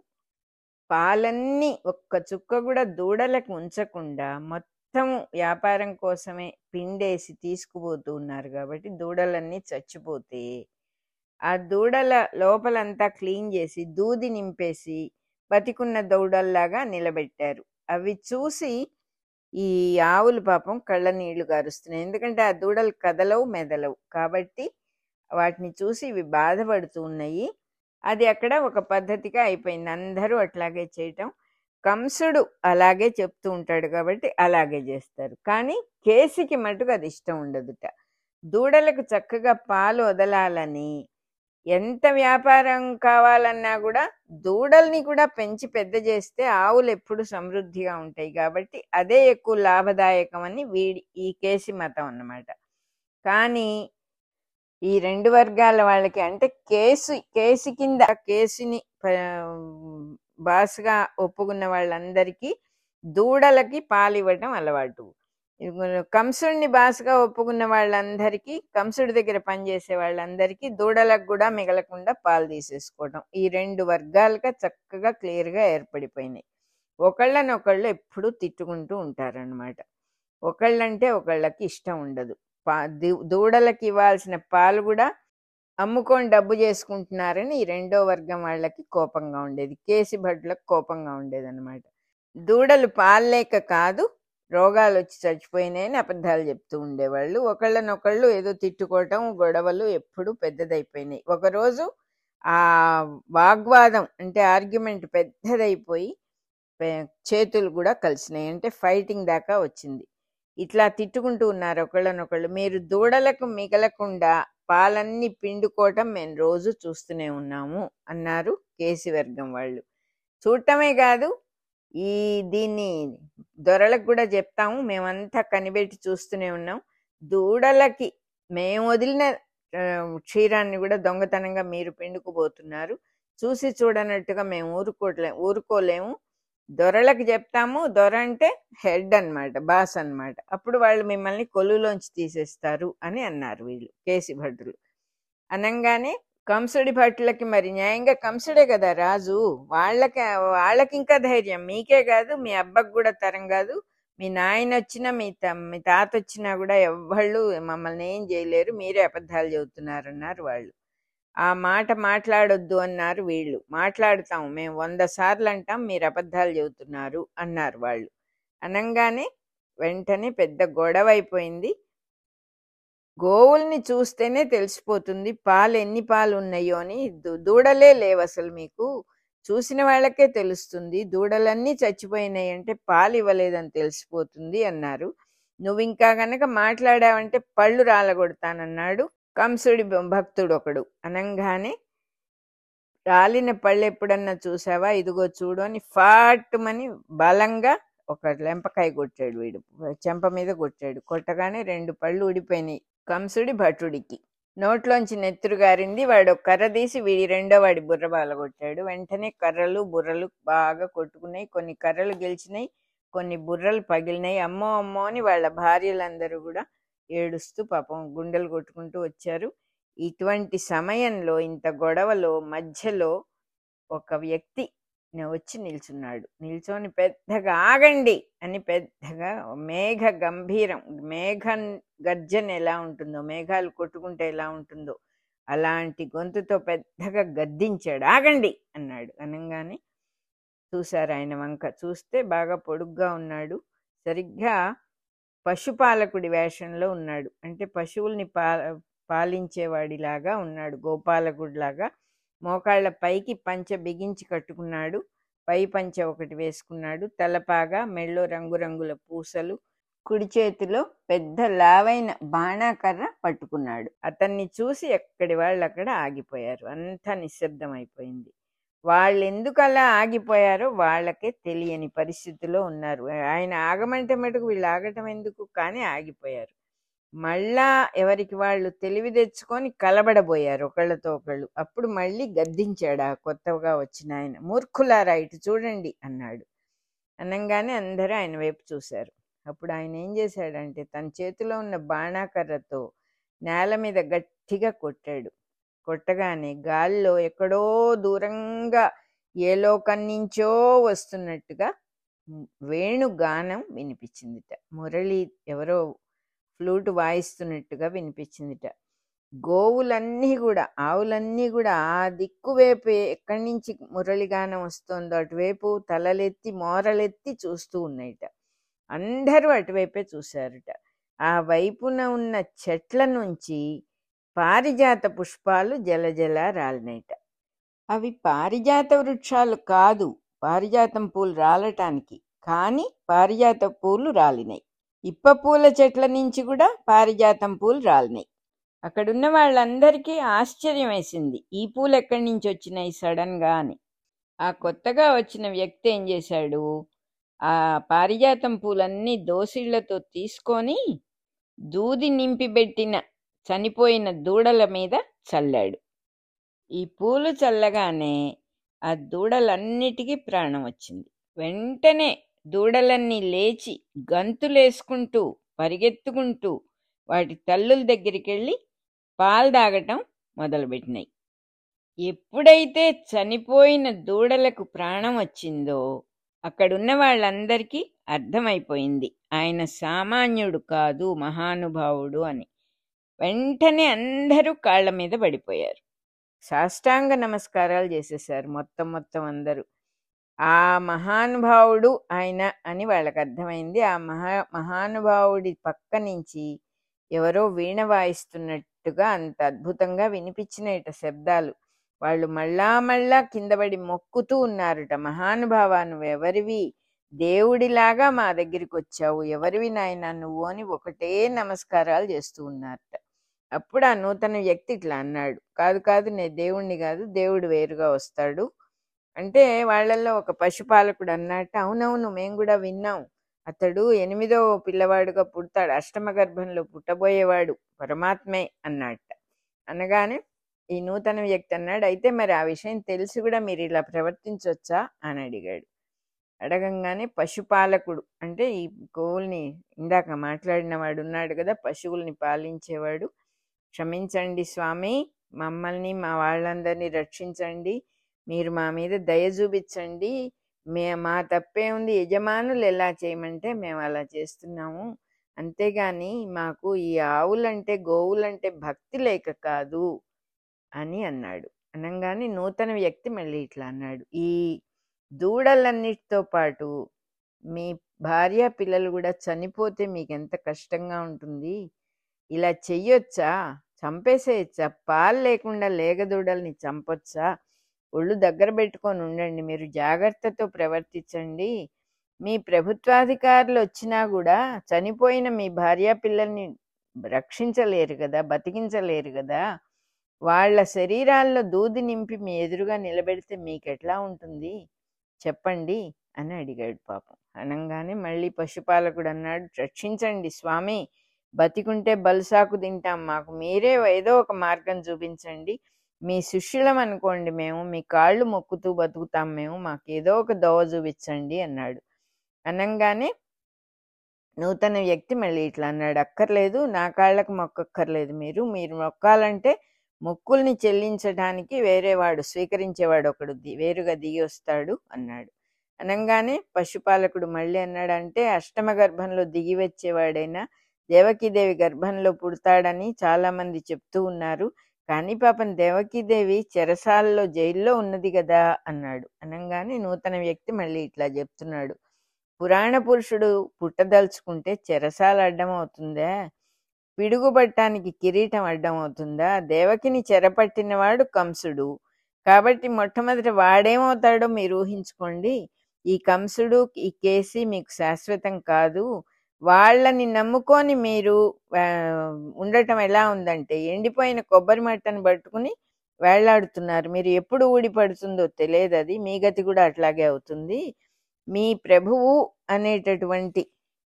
పాలన్నీ ఒక్క చుక్క కూడా దూడలకు ఉంచకుండా మొత్తం వ్యాపారం కోసమే పిండేసి తీసుకుపోతూ ఉన్నారు కాబట్టి దూడలన్నీ చచ్చిపోతే ఆ దూడల లోపలంతా క్లీన్ చేసి దూది నింపేసి బతికున్న దూడల్లాగా నిలబెట్టారు అవి చూసి ఈ ఆవులు పాపం కళ్ళ నీళ్లు గారుస్తున్నాయి ఎందుకంటే ఆ దూడలు కదలవు మెదలవు కాబట్టి వాటిని చూసి ఇవి బాధపడుతూ ఉన్నాయి అది అక్కడ ఒక పద్ధతిగా అయిపోయింది అందరూ అట్లాగే చేయటం కంసుడు అలాగే చెప్తూ ఉంటాడు కాబట్టి అలాగే చేస్తారు కానీ కేసికి మటుకు అది ఇష్టం ఉండదుట దూడలకు చక్కగా పాలు వదలాలని ఎంత వ్యాపారం కావాలన్నా కూడా దూడల్ని కూడా పెంచి పెద్ద చేస్తే ఆవులు ఎప్పుడు సమృద్ధిగా ఉంటాయి కాబట్టి అదే ఎక్కువ లాభదాయకం అని వీడి ఈ కేసి మతం అన్నమాట కానీ ఈ రెండు వర్గాల వాళ్ళకి అంటే కేసు కేసు కింద కేసుని బాసుగా ఒప్పుకున్న వాళ్ళందరికీ దూడలకి పాలు ఇవ్వటం అలవాటు కంసుడిని బాసుగా ఒప్పుకున్న వాళ్ళందరికీ కంసుడి దగ్గర పనిచేసే వాళ్ళందరికీ దూడలకు కూడా మిగలకుండా పాలు తీసేసుకోవడం ఈ రెండు వర్గాలుగా చక్కగా క్లియర్గా ఏర్పడిపోయినాయి ఒకళ్ళనొకళ్ళు ఎప్పుడూ తిట్టుకుంటూ ఉంటారనమాట ఒకళ్ళంటే ఒకళ్ళకి ఇష్టం ఉండదు పా దూడలకి ఇవ్వాల్సిన పాలు కూడా అమ్ముకొని డబ్బు చేసుకుంటున్నారని ఈ రెండో వర్గం వాళ్ళకి కోపంగా ఉండేది కేసి భట్లకు కోపంగా ఉండేది అనమాట దూడలు పాలు లేక కాదు రోగాలు వచ్చి చచ్చిపోయినాయని అబద్ధాలు చెప్తూ ఉండేవాళ్ళు ఒకళ్ళనొకళ్ళు ఏదో తిట్టుకోవటం గొడవలు ఎప్పుడు పెద్దదైపోయినాయి ఒకరోజు ఆ వాగ్వాదం అంటే ఆర్గ్యుమెంట్ పెద్దదైపోయి చేతులు కూడా కలిసినాయి అంటే ఫైటింగ్ దాకా వచ్చింది ఇట్లా తిట్టుకుంటూ ఉన్నారు ఒకళ్ళనొకళ్ళు మీరు దూడలకు మిగలకుండా పాలన్నీ పిండుకోవటం మేము రోజు చూస్తూనే ఉన్నాము అన్నారు కేసి వర్గం వాళ్ళు చూడటమే కాదు ఈ దీన్ని దొరలకు కూడా చెప్తాము మేమంతా కనిపెట్టి చూస్తూనే ఉన్నాం దూడలకి మేము వదిలిన క్షీరాన్ని కూడా దొంగతనంగా మీరు పిండుకుపోతున్నారు చూసి చూడనట్టుగా మేము ఊరుకోలే ఊరుకోలేము దొరలకు చెప్తాము దొర అంటే హెడ్ అనమాట బాస్ అనమాట అప్పుడు వాళ్ళు మిమ్మల్ని కొలులోంచి తీసేస్తారు అని అన్నారు వీళ్ళు కేసి భటులు అనంగానే కంసుడి భటులకి మరి న్యాయంగా కంసుడే కదా రాజు వాళ్ళకి వాళ్ళకి ఇంకా ధైర్యం మీకే కాదు మీ అబ్బకు కూడా తరం కాదు మీ నాయన వచ్చినా మీ మీ తాత వచ్చినా కూడా ఎవ్వళ్ళు మమ్మల్ని ఏం చేయలేరు మీరే అబద్ధాలు చెబుతున్నారు అన్నారు వాళ్ళు ఆ మాట మాట్లాడొద్దు అన్నారు వీళ్ళు మాట్లాడుతాం మేము వంద సార్లు అంటాం మీరు అబద్ధాలు చెబుతున్నారు అన్నారు వాళ్ళు అనంగానే వెంటనే పెద్ద గొడవ అయిపోయింది గోవుల్ని చూస్తేనే తెలిసిపోతుంది పాలు ఎన్ని పాలు ఉన్నాయో అని దూడలే లేవు అసలు మీకు చూసిన వాళ్ళకే తెలుస్తుంది దూడలన్నీ చచ్చిపోయినాయి అంటే పాలు ఇవ్వలేదని తెలిసిపోతుంది అన్నారు నువ్వు ఇంకా గనక మాట్లాడావంటే పళ్ళు రాలగొడతానన్నాడు కంసుడి భక్తుడు ఒకడు అనంగానే రాలిన పళ్ళు ఎప్పుడన్నా చూసావా ఇదిగో చూడు అని ఫాటుమని బలంగా ఒక లెంపకాయ కొట్టాడు వీడు చెంప మీద కొట్టాడు కొట్టగానే రెండు పళ్ళు ఊడిపోయినాయి కంసుడి భటుడికి నోట్లోంచి నెత్తురు గారింది వాడు ఒక కర్ర తీసి వీడి రెండో వాడి బుర్ర బాలగొట్టాడు వెంటనే కర్రలు బుర్రలు బాగా కొట్టుకున్నాయి కొన్ని కర్రలు గెలిచినాయి కొన్ని బుర్రలు పగిలినాయి అమ్మో అమ్మో అని వాళ్ళ భార్యలందరూ కూడా ఏడుస్తూ పాపం గుండెలు కొట్టుకుంటూ వచ్చారు ఇటువంటి సమయంలో ఇంత గొడవలో మధ్యలో ఒక వ్యక్తి న- వచ్చి నిల్చున్నాడు నిల్చొని పెద్దగా ఆగండి అని పెద్దగా మేఘ గంభీరం మేఘ గర్జన ఎలా ఉంటుందో మేఘాలు కొట్టుకుంటే ఎలా ఉంటుందో అలాంటి గొంతుతో పెద్దగా గద్దించాడు ఆగండి అన్నాడు అనగానే చూశారు ఆయన వంక చూస్తే బాగా పొడుగ్గా ఉన్నాడు సరిగ్గా పశుపాలకుడి వేషంలో ఉన్నాడు అంటే పశువుల్ని పా పాలించేవాడిలాగా ఉన్నాడు గోపాలకుడిలాగా మోకాళ్ళ పైకి పంచ బిగించి కట్టుకున్నాడు పై పంచ ఒకటి వేసుకున్నాడు తలపాగా మెళ్ళో రంగురంగుల పూసలు కుడి చేతిలో పెద్ద లావైన బాణాకర్ర పట్టుకున్నాడు అతన్ని చూసి ఎక్కడి వాళ్ళు అక్కడ ఆగిపోయారు అంతా నిశ్శబ్దం అయిపోయింది వాళ్ళు ఎందుకు అలా ఆగిపోయారో వాళ్ళకే తెలియని పరిస్థితిలో ఉన్నారు ఆయన ఆగమంటే మటుకు వీళ్ళు ఆగటం ఎందుకు కానీ ఆగిపోయారు మళ్ళా ఎవరికి వాళ్ళు తెలివి తెచ్చుకొని కలబడబోయారు ఒకళ్ళతో ఒకళ్ళు అప్పుడు మళ్ళీ గద్దించాడు ఆ కొత్తగా వచ్చిన ఆయన మూర్ఖులారా ఇటు చూడండి అన్నాడు అనగానే అందరూ ఆయన వైపు చూశారు అప్పుడు ఆయన ఏం చేశాడంటే తన చేతిలో ఉన్న బాణాకర్రతో నేల మీద గట్టిగా కొట్టాడు కొట్టగానే గాల్లో ఎక్కడో దూరంగా ఏ లోకం నుంచో వస్తున్నట్టుగా వేణుగానం వినిపించిందిట మురళి ఎవరో ఫ్లూట్ వాయిస్తున్నట్టుగా వినిపించిందిట గోవులన్నీ కూడా ఆవులన్నీ కూడా ఆ దిక్కు వైపు ఎక్కడి నుంచి మురళిగానం వస్తుందో అటువైపు తలలెత్తి మోరలెత్తి చూస్తూ ఉన్నాయిట అందరూ అటువైపే చూశారట ఆ వైపున ఉన్న చెట్ల నుంచి పారిజాత పుష్పాలు జలజల రాలినాయిట అవి పారిజాత వృక్షాలు కాదు పారిజాతం పూలు రాలటానికి కానీ పారిజాత పూలు రాలినాయి ఇప్ప పూల చెట్ల నుంచి కూడా పారిజాతం పూలు రాలినాయి అక్కడున్న వాళ్ళందరికీ ఆశ్చర్యం వేసింది ఈ పూలు ఎక్కడి నుంచి వచ్చినాయి సడన్ గా అని ఆ కొత్తగా వచ్చిన వ్యక్తి ఏం చేశాడు ఆ పారిజాతం పూలన్నీ దోసిళ్లతో తీసుకొని దూది నింపిబెట్టిన చనిపోయిన దూడల మీద చల్లాడు ఈ పూలు చల్లగానే ఆ దూడలన్నిటికీ ప్రాణం వచ్చింది వెంటనే దూడలన్నీ లేచి గంతులేసుకుంటూ పరిగెత్తుకుంటూ వాటి తల్లుల దగ్గరికి వెళ్ళి పాలు తాగటం మొదలుపెట్టినాయి ఎప్పుడైతే చనిపోయిన దూడలకు ప్రాణం వచ్చిందో అక్కడున్న వాళ్ళందరికీ అర్థమైపోయింది ఆయన సామాన్యుడు కాదు మహానుభావుడు అని వెంటనే అందరూ కాళ్ళ మీద పడిపోయారు సాష్టాంగ నమస్కారాలు చేసేసారు మొత్తం మొత్తం అందరూ ఆ మహానుభావుడు ఆయన అని వాళ్ళకి అర్థమైంది ఆ మహా మహానుభావుడి పక్క నుంచి ఎవరో వీణ వాయిస్తున్నట్టుగా అంత అద్భుతంగా వినిపించినట శబ్దాలు వాళ్ళు మళ్ళా మళ్ళా కిందపడి మొక్కుతూ ఉన్నారట మహానుభావా నువ్వు ఎవరివి దేవుడిలాగా మా దగ్గరికి వచ్చావు ఎవరివి నాయన నువ్వు అని ఒకటే నమస్కారాలు చేస్తూ ఉన్నారట అప్పుడు ఆ నూతన వ్యక్తి ఇట్లా అన్నాడు కాదు కాదు నేను దేవుణ్ణి కాదు దేవుడు వేరుగా వస్తాడు అంటే వాళ్ళల్లో ఒక పశుపాలకుడు అన్నట్టు అవునవును మేము కూడా విన్నాం అతడు ఎనిమిదో పిల్లవాడుగా పుడతాడు అష్టమ గర్భంలో పుట్టబోయేవాడు పరమాత్మే అన్నట్ట అనగానే ఈ నూతన వ్యక్తి అన్నాడు అయితే మరి ఆ విషయం తెలిసి కూడా మీరు ఇలా ప్రవర్తించవచ్చా అని అడిగాడు అడగంగానే పశుపాలకుడు అంటే ఈ గోవుల్ని ఇందాక మాట్లాడిన వాడు ఉన్నాడు కదా పశువుల్ని పాలించేవాడు క్షమించండి స్వామి మమ్మల్ని మా వాళ్ళందరినీ రక్షించండి మీరు మా మీద దయ చూపించండి మే మా తప్పే ఉంది యజమానులు ఎలా చేయమంటే మేము అలా చేస్తున్నాము అంతేగాని మాకు ఈ ఆవులంటే గోవులంటే భక్తి లేక కాదు అని అన్నాడు అనగానే నూతన వ్యక్తి మళ్ళీ ఇట్లా అన్నాడు ఈ దూడలన్నిటితో పాటు మీ భార్య పిల్లలు కూడా చనిపోతే మీకు ఎంత కష్టంగా ఉంటుంది ఇలా చెయ్యొచ్చా చంపేసేయచ్చా పాలు లేకుండా లేగదూడల్ని చంపొచ్చా ఒళ్ళు దగ్గర పెట్టుకొని ఉండండి మీరు జాగ్రత్తతో ప్రవర్తించండి మీ ప్రభుత్వాధికారులు వచ్చినా కూడా చనిపోయిన మీ భార్య పిల్లల్ని రక్షించలేరు కదా బతికించలేరు కదా వాళ్ళ శరీరాల్లో దూది నింపి మీ ఎదురుగా నిలబెడితే మీకు ఎట్లా ఉంటుంది చెప్పండి అని అడిగాడు పాపం అనగానే మళ్ళీ పశుపాలకుడు అన్నాడు రక్షించండి స్వామి బతికుంటే బలుసాకు తింటాం మాకు మీరే ఏదో ఒక మార్గం చూపించండి మీ శిష్యులం అనుకోండి మేము మీ కాళ్ళు మొక్కుతూ బతుకుతాం మేము మాకు ఏదో ఒక దోవ చూపించండి అన్నాడు అనంగానే నూతన వ్యక్తి మళ్ళీ ఇట్లా అన్నాడు అక్కర్లేదు నా కాళ్ళకు మొక్కక్కర్లేదు మీరు మీరు మొక్కాలంటే మొక్కుల్ని చెల్లించడానికి వేరేవాడు స్వీకరించేవాడు ఒకడు ది- వేరుగా దిగి వస్తాడు అన్నాడు అనంగానే పశుపాలకుడు మళ్ళీ అన్నాడు అంటే అష్టమ గర్భంలో దిగి వచ్చేవాడైనా దేవకీదేవి గర్భంలో పుడతాడని చాలా మంది చెప్తూ ఉన్నారు కానీ పాపం దేవకీదేవి చెరసాలలో జైల్లో ఉన్నది కదా అన్నాడు అనంగానే నూతన వ్యక్తి మళ్ళీ ఇట్లా చెప్తున్నాడు పురాణ పురుషుడు పుట్టదలుచుకుంటే చెరసాల అడ్డం అవుతుందా పిడుగుబట్టానికి కిరీటం అడ్డం అవుతుందా దేవకిని చెరపట్టినవాడు కంసుడు కాబట్టి మొట్టమొదట వాడేమవుతాడో మీరు ఊహించుకోండి ఈ కంసుడు ఈ కేసి మీకు శాశ్వతం కాదు వాళ్ళని నమ్ముకొని మీరు ఆ, ఉండటం ఎలా ఉందంటే ఎండిపోయిన కొబ్బరి మట్టను పట్టుకుని వేళ్లాడుతున్నారు మీరు ఎప్పుడు ఊడిపడుతుందో తెలియదు అది మీ గతి కూడా అట్లాగే అవుతుంది మీ ప్రభువు అనేటటువంటి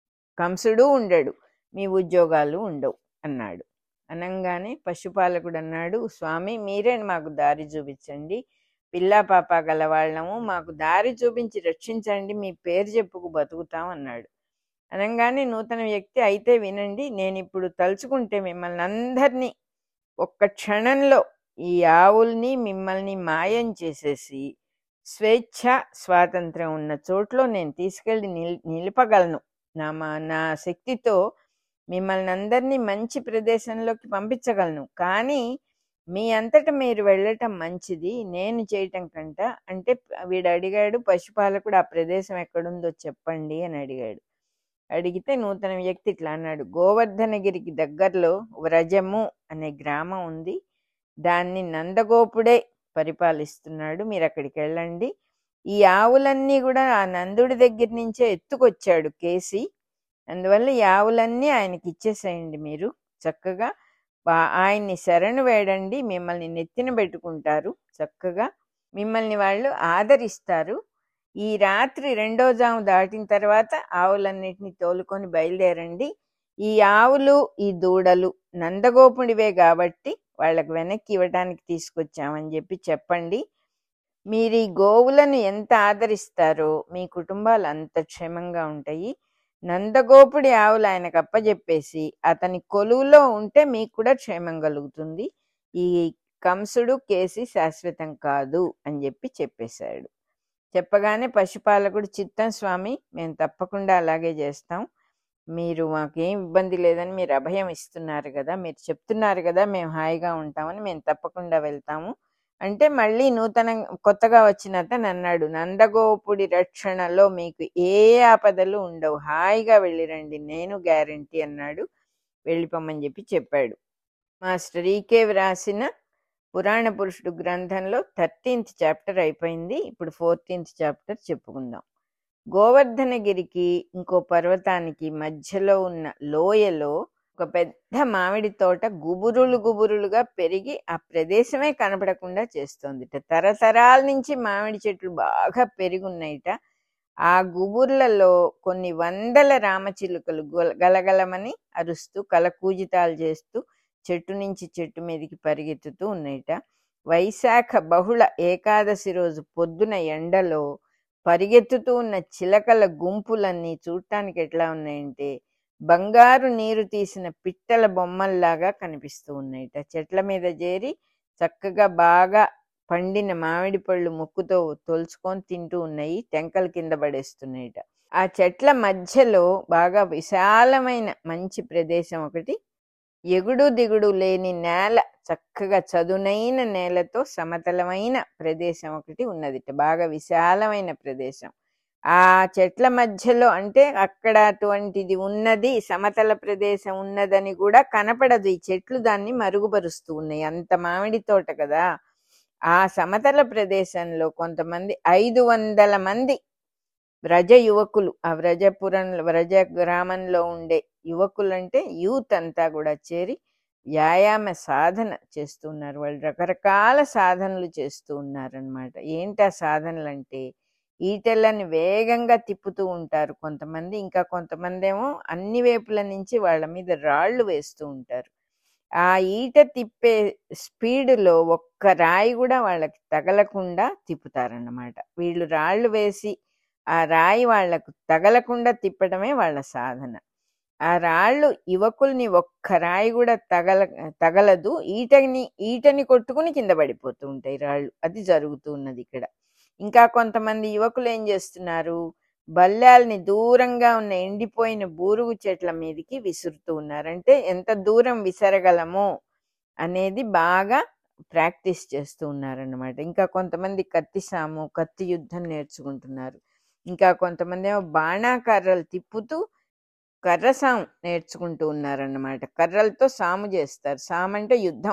కంసుడు ఉండడు మీ ఉద్యోగాలు ఉండవు అన్నాడు అనంగానే పశుపాలకుడు అన్నాడు స్వామి మీరే మాకు దారి చూపించండి పిల్లా పాప గల వాళ్ళము మాకు దారి చూపించి రక్షించండి మీ పేరు చెప్పుకు బతుకుతాం అన్నాడు అనగానే నూతన వ్యక్తి అయితే వినండి నేను ఇప్పుడు తలుచుకుంటే మిమ్మల్ని అందరినీ ఒక్క క్షణంలో ఈ ఆవుల్ని మిమ్మల్ని మాయం చేసేసి స్వేచ్ఛ స్వాతంత్రం ఉన్న చోట్లో నేను తీసుకెళ్ళి నిల్ నిలపగలను నా మా నా శక్తితో మిమ్మల్ని అందరినీ మంచి ప్రదేశంలోకి పంపించగలను కానీ మీ అంతట మీరు వెళ్ళటం మంచిది నేను చేయటం కంట అంటే వీడు అడిగాడు పశుపాలకుడు ఆ ప్రదేశం ఎక్కడుందో చెప్పండి అని అడిగాడు అడిగితే నూతన వ్యక్తి ఇట్లా అన్నాడు గోవర్ధనగిరికి దగ్గరలో వ్రజము అనే గ్రామం ఉంది దాన్ని నందగోపుడే పరిపాలిస్తున్నాడు మీరు అక్కడికి వెళ్ళండి ఈ ఆవులన్నీ కూడా ఆ నందుడి దగ్గర నుంచే ఎత్తుకొచ్చాడు కేసి అందువల్ల ఈ ఆవులన్నీ ఆయనకి ఇచ్చేసేయండి మీరు చక్కగా వా- ఆయన్ని శరణు వేడండి మిమ్మల్ని నెత్తిన పెట్టుకుంటారు చక్కగా మిమ్మల్ని వాళ్ళు ఆదరిస్తారు ఈ రాత్రి రెండో జాము దాటిన తర్వాత ఆవులన్నిటిని తోలుకొని బయలుదేరండి ఈ ఆవులు ఈ దూడలు నందగోపుడివే కాబట్టి వాళ్ళకి వెనక్కి ఇవ్వడానికి తీసుకొచ్చామని చెప్పి చెప్పండి మీరు ఈ గోవులను ఎంత ఆదరిస్తారో మీ కుటుంబాలు అంత క్షేమంగా ఉంటాయి నందగోపుడి ఆవులు ఆయనకు అప్పజెప్పేసి అతని కొలువులో ఉంటే మీకు కూడా క్షేమం కలుగుతుంది ఈ కంసుడు కేసి శాశ్వతం కాదు అని చెప్పి చెప్పేశాడు చెప్పగానే పశుపాలకుడు చిత్తం స్వామి మేము తప్పకుండా అలాగే చేస్తాం మీరు మాకేం ఇబ్బంది లేదని మీరు అభయం ఇస్తున్నారు కదా మీరు చెప్తున్నారు కదా మేము హాయిగా ఉంటామని మేము తప్పకుండా వెళ్తాము అంటే మళ్ళీ నూతన కొత్తగా వచ్చిన అతను అన్నాడు నందగోపుడి రక్షణలో మీకు ఏ ఆపదలు ఉండవు హాయిగా వెళ్ళిరండి నేను గ్యారంటీ అన్నాడు వెళ్ళిపోమని చెప్పి చెప్పాడు మాస్టర్ ఈకే వ్రాసిన పురాణ పురుషుడు గ్రంథంలో థర్టీన్త్ చాప్టర్ అయిపోయింది ఇప్పుడు ఫోర్టీన్త్ చాప్టర్ చెప్పుకుందాం గోవర్ధనగిరికి ఇంకో పర్వతానికి మధ్యలో ఉన్న లోయలో ఒక పెద్ద మామిడి తోట గుబురులు గుబురులుగా పెరిగి ఆ ప్రదేశమే కనపడకుండా చేస్తోంది తరతరాల నుంచి మామిడి చెట్లు బాగా పెరిగి ఉన్నాయిట ఆ గుబుర్లలో కొన్ని వందల రామచిలుకలు గొల- గలగలమని అరుస్తూ కలకూజితాలు చేస్తూ చెట్టు నుంచి చెట్టు మీదకి పరిగెత్తుతూ ఉన్నాయిట వైశాఖ బహుళ ఏకాదశి రోజు పొద్దున ఎండలో పరిగెత్తుతూ ఉన్న చిలకల గుంపులన్నీ చూడటానికి ఎట్లా ఉన్నాయంటే బంగారు నీరు తీసిన పిట్టల బొమ్మల్లాగా కనిపిస్తూ ఉన్నాయిట చెట్ల మీద చేరి చక్కగా బాగా పండిన మామిడి పళ్ళు ముక్కుతో తొలుచుకొని తింటూ ఉన్నాయి టెంకల కింద పడేస్తున్నాయిట ఆ చెట్ల మధ్యలో బాగా విశాలమైన మంచి ప్రదేశం ఒకటి ఎగుడు దిగుడు లేని నేల చక్కగా చదునైన నేలతో సమతలమైన ప్రదేశం ఒకటి ఉన్నదిట బాగా విశాలమైన ప్రదేశం ఆ చెట్ల మధ్యలో అంటే అక్కడ అటువంటిది ఉన్నది సమతల ప్రదేశం ఉన్నదని కూడా కనపడదు ఈ చెట్లు దాన్ని మరుగుపరుస్తూ ఉన్నాయి అంత మామిడి తోట కదా ఆ సమతల ప్రదేశంలో కొంతమంది ఐదు వందల మంది వ్రజ యువకులు ఆ వ్రజపురం వ్రజ గ్రామంలో ఉండే యువకులు అంటే యూత్ అంతా కూడా చేరి వ్యాయామ సాధన చేస్తున్నారు వాళ్ళు రకరకాల సాధనలు చేస్తూ ఉన్నారనమాట ఏంటి ఆ సాధనలు అంటే ఈటెలని వేగంగా తిప్పుతూ ఉంటారు కొంతమంది ఇంకా కొంతమంది ఏమో అన్ని వైపుల నుంచి వాళ్ళ మీద రాళ్ళు వేస్తూ ఉంటారు ఆ ఈట తిప్పే స్పీడ్లో ఒక్క రాయి కూడా వాళ్ళకి తగలకుండా తిప్పుతారన్నమాట వీళ్ళు రాళ్ళు వేసి ఆ రాయి వాళ్లకు తగలకుండా తిప్పడమే వాళ్ళ సాధన ఆ రాళ్ళు యువకుల్ని ఒక్క రాయి కూడా తగల తగలదు ఈటని ఈటని కొట్టుకుని కింద పడిపోతూ ఉంటాయి రాళ్ళు అది జరుగుతూ ఉన్నది ఇక్కడ ఇంకా కొంతమంది యువకులు ఏం చేస్తున్నారు బల్లాల్ని దూరంగా ఉన్న ఎండిపోయిన బూరుగు చెట్ల మీదకి విసురుతూ ఉన్నారు అంటే ఎంత దూరం విసరగలమో అనేది బాగా ప్రాక్టీస్ చేస్తూ ఉన్నారన్నమాట ఇంకా కొంతమంది కత్తి సాము కత్తి యుద్ధం నేర్చుకుంటున్నారు ఇంకా కొంతమంది ఏమో బాణాకర్రలు తిప్పుతూ కర్ర సాము నేర్చుకుంటూ ఉన్నారన్నమాట కర్రలతో సాము చేస్తారు సాము అంటే యుద్ధం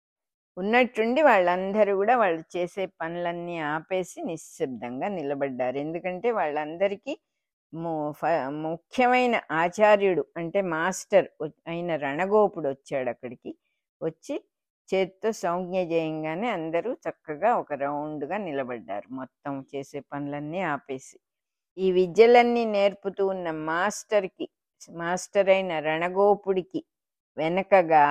ఉన్నట్టుండి వాళ్ళందరూ కూడా వాళ్ళు చేసే పనులన్నీ ఆపేసి నిశ్శబ్దంగా నిలబడ్డారు ఎందుకంటే వాళ్ళందరికీ ము- ఫ- ముఖ్యమైన ఆచార్యుడు అంటే మాస్టర్ వ- అయిన రణగోపుడు వచ్చాడు అక్కడికి వచ్చి చేత్తో సంజ్ఞ చేయంగానే అందరూ చక్కగా ఒక రౌండ్గా నిలబడ్డారు మొత్తం చేసే పనులన్నీ ఆపేసి ఈ విద్యలన్నీ నేర్పుతూ ఉన్న మాస్టర్కి మాస్టర్ అయిన రణగోపుడికి వెనకగా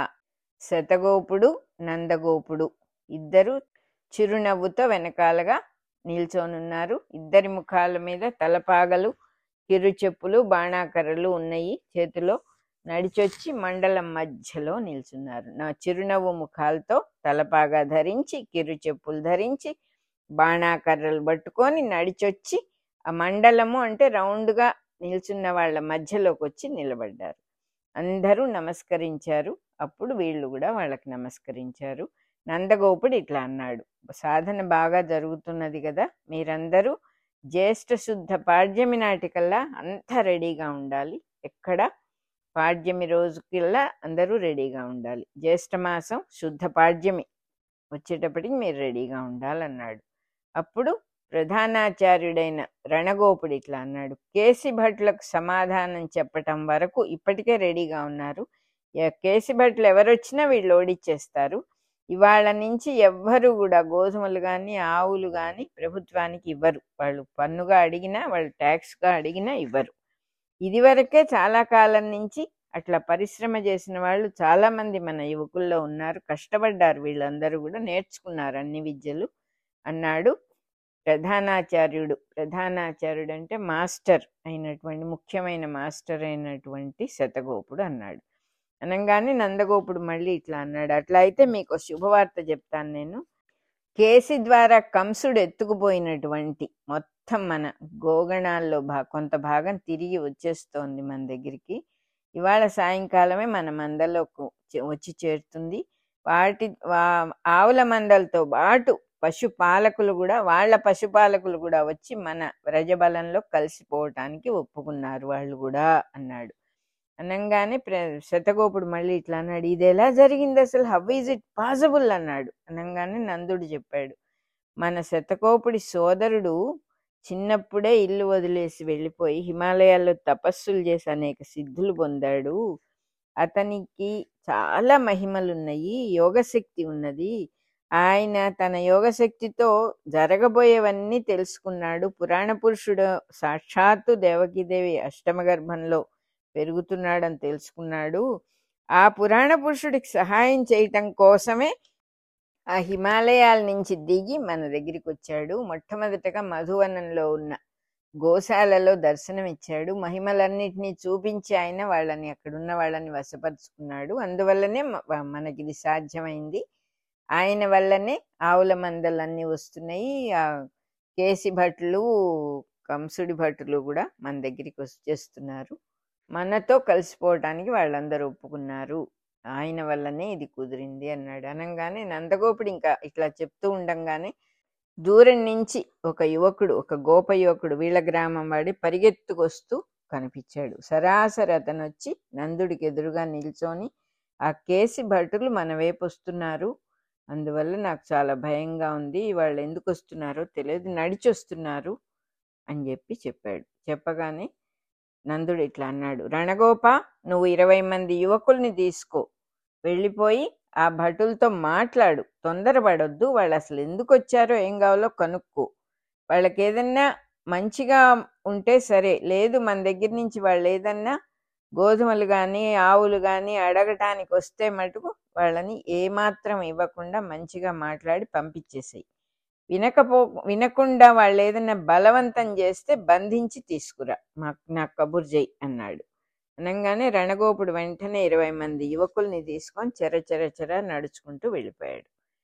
శతగోపుడు నందగోపుడు ఇద్దరు చిరునవ్వుతో వెనకాలగా నిల్చొనున్నారు ఇద్దరి ముఖాల మీద తలపాగలు కిరుచెప్పులు బాణాకర్రలు ఉన్నాయి చేతిలో నడిచొచ్చి మండలం మధ్యలో నిల్చున్నారు నా చిరునవ్వు ముఖాలతో తలపాగా ధరించి కిరుచెప్పులు ధరించి బాణాకర్రలు పట్టుకొని నడిచొచ్చి ఆ మండలము అంటే రౌండ్గా నిల్చున్న వాళ్ళ మధ్యలోకి వచ్చి నిలబడ్డారు అందరూ నమస్కరించారు అప్పుడు వీళ్ళు కూడా వాళ్ళకి నమస్కరించారు నందగోపుడు ఇట్లా అన్నాడు సాధన బాగా జరుగుతున్నది కదా మీరందరూ జ్యేష్ఠ శుద్ధ పాడ్యమి నాటికల్లా అంతా రెడీగా ఉండాలి ఎక్కడ పాడ్యమి రోజుకల్లా అందరూ రెడీగా ఉండాలి జ్యేష్ఠ మాసం శుద్ధ పాడ్యమి వచ్చేటప్పటికి మీరు రెడీగా ఉండాలన్నాడు అప్పుడు ప్రధానాచార్యుడైన రణగోపుడు ఇట్లా అన్నాడు కేసి భట్లకు సమాధానం చెప్పటం వరకు ఇప్పటికే రెడీగా ఉన్నారు ఎ- కేసి భట్లు ఎవరొచ్చినా వీళ్ళు ఓడిచ్చేస్తారు ఇవాళ నుంచి ఎవ్వరు కూడా గోధుమలు కానీ ఆవులు కానీ ప్రభుత్వానికి ఇవ్వరు వాళ్ళు పన్నుగా అడిగినా వాళ్ళు ట్యాక్స్గా అడిగినా ఇవ్వరు ఇదివరకే చాలా కాలం నుంచి అట్లా పరిశ్రమ చేసిన వాళ్ళు చాలా మంది మన యువకుల్లో ఉన్నారు కష్టపడ్డారు వీళ్ళందరూ కూడా నేర్చుకున్నారు అన్ని విద్యలు అన్నాడు ప్రధానాచార్యుడు ప్రధానాచార్యుడు అంటే మాస్టర్ అయినటువంటి ముఖ్యమైన మాస్టర్ అయినటువంటి శతగోపుడు అన్నాడు అనగానే నందగోపుడు మళ్ళీ ఇట్లా అన్నాడు అట్లా అయితే మీకు ఒక శుభవార్త చెప్తాను నేను కేసి ద్వారా కంసుడు ఎత్తుకుపోయినటువంటి మొత్తం మన గోగణాల్లో భా కొంత భాగం తిరిగి వచ్చేస్తోంది మన దగ్గరికి ఇవాళ సాయంకాలమే మన మందలోకి వచ్చి- వచ్చి చేరుతుంది వాటి వా- ఆవుల మందలతో పాటు పశుపాలకులు కూడా వాళ్ళ పశుపాలకులు కూడా వచ్చి మన వ్రజబలంలో కలిసిపోవటానికి ఒప్పుకున్నారు వాళ్ళు కూడా అన్నాడు అనగానే ప్ర శతగోపుడు మళ్ళీ ఇట్లా అన్నాడు ఇది ఎలా జరిగింది అసలు హౌ ఈజ్ ఇట్ పాసిబుల్ అన్నాడు అనగానే నందుడు చెప్పాడు మన శతకోపుడి సోదరుడు చిన్నప్పుడే ఇల్లు వదిలేసి వెళ్ళిపోయి హిమాలయాల్లో తపస్సులు చేసి అనేక సిద్ధులు పొందాడు అతనికి చాలా మహిమలున్నాయి యోగశక్తి ఉన్నది ఆయన తన యోగశక్తితో జరగబోయేవన్నీ తెలుసుకున్నాడు పురాణ పురుషుడు సాక్షాత్తు దేవకీదేవి అష్టమ గర్భంలో పెరుగుతున్నాడని తెలుసుకున్నాడు ఆ పురాణ పురుషుడికి సహాయం చేయటం కోసమే ఆ హిమాలయాల నుంచి దిగి మన దగ్గరికి వచ్చాడు మొట్టమొదటగా మధువనంలో ఉన్న గోశాలలో దర్శనమిచ్చాడు మహిమలన్నిటినీ చూపించి ఆయన వాళ్ళని అక్కడున్న వాళ్ళని వశపరుచుకున్నాడు అందువల్లనే మ- మనకి ఇది సాధ్యమైంది ఆయన వల్లనే ఆవుల మందలన్నీ వస్తున్నాయి ఆ కేసి భట్లు కంసుడి భటులు కూడా మన దగ్గరికి వచ్చేస్తున్నారు మనతో కలిసిపోవటానికి వాళ్ళందరూ ఒప్పుకున్నారు ఆయన వల్లనే ఇది కుదిరింది అన్నాడు అనగానే నందగోపుడు ఇంకా ఇట్లా చెప్తూ ఉండంగానే దూరం నుంచి ఒక యువకుడు ఒక గోప యువకుడు వీళ్ళ గ్రామం వాడి పరిగెత్తుకొస్తూ కనిపించాడు సరాసరి అతను వచ్చి నందుడికి ఎదురుగా నిల్చొని ఆ కేసి భటులు మన వైపు వస్తున్నారు అందువల్ల నాకు చాలా భయంగా ఉంది వాళ్ళు ఎందుకు వస్తున్నారో తెలియదు నడిచి వస్తున్నారు అని చెప్పి చెప్పాడు చెప్పగానే నందుడు ఇట్లా అన్నాడు రణగోప నువ్వు ఇరవై మంది యువకుల్ని తీసుకో వెళ్ళిపోయి ఆ భటులతో మాట్లాడు తొందరపడొద్దు వాళ్ళు అసలు ఎందుకు వచ్చారో ఏం కావాలో కనుక్కో వాళ్ళకి ఏదన్నా మంచిగా ఉంటే సరే లేదు మన దగ్గర నుంచి వాళ్ళు ఏదన్నా గోధుమలు కానీ ఆవులు కానీ అడగటానికి వస్తే మటుకు వాళ్ళని ఏమాత్రం ఇవ్వకుండా మంచిగా మాట్లాడి పంపించేసాయి వినకపో వినకుండా వాళ్ళు ఏదైనా బలవంతం చేస్తే బంధించి తీసుకురా మాకు నాకు కబుర్ చేయి అన్నాడు అనగానే రణగోపుడు వెంటనే ఇరవై మంది యువకుల్ని తీసుకొని చెర చెర చెర నడుచుకుంటూ వెళ్ళిపోయాడు